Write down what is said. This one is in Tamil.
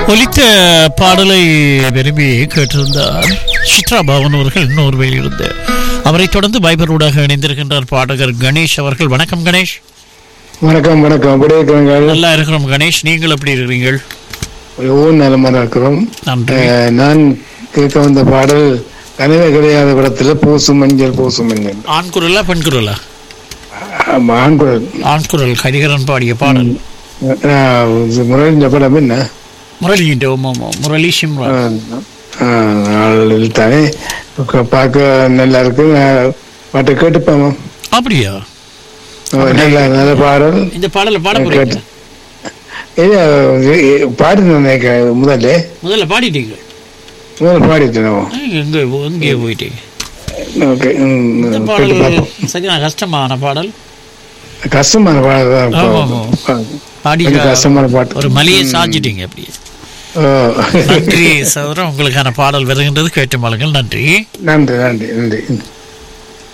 ஒலித்த பாடலை விரும்பி கேட்டிருந்தார் சித்ரா பவன் அவர்கள் இன்னொருவையில் இருந்து அவரை தொடர்ந்து வைபரோடாக இணைந்திருக்கின்றார் பாடகர் கணேஷ் அவர்கள் வணக்கம் கணேஷ் வணக்கம் வணக்கம் எப்படி இருக்கிறீங்க நல்லா இருக்கிறோம் கணேஷ் நீங்கள் எப்படி இருக்கிறீர்கள் மிகவும் நலமா இருக்கிறோம் நன்றி அஹ், நான் கேட்க வந்த பாடல் கனவே கிடையாத படத்துல பூசு மஞ்சள் பூசு மஞ்சள் ஆண் குரலா பெண் குரலா ஆமா, ஆண் குரல் ஆண் குரல் ஹரிகரன் பாடிய பாடல் அஹ், இது முரளிஞ்ச படம் என்ன முரளி முரளி சிம்ரா அஹ், நாளில் தானே க- பார்க்க நல்லா இருக்கு நான் பாட்டை கேட்டுப்போம் அப்படியா நல்ல நல்ல பாடல் இந்த பாடலை பாட போறீங்க இது பாடினேன் முதல்ல முதல்ல பாடிட்டீங்க முதல்ல பாடிட்டேன் எங்க எங்கே போயிட்டீங்க ஓகே இந்த கேட்டு பாடல் பார்ப்போம் சரியான கஷ்டமான பாடல் கஷ்டமான பாடல் தான் ஆமா, இப்போ. ஆமா. பாடி கொஞ்சம் கஷ்டமான பாட்டு ஒரு மலையை சாஞ்சிட்டீங்க அப்படியே ஓ. நன்றி சௌரம் உங்களுக்கான பாடல் வருகின்றது கேட்டு மலங்கள் நன்றி நன்றி நன்றி நன்றி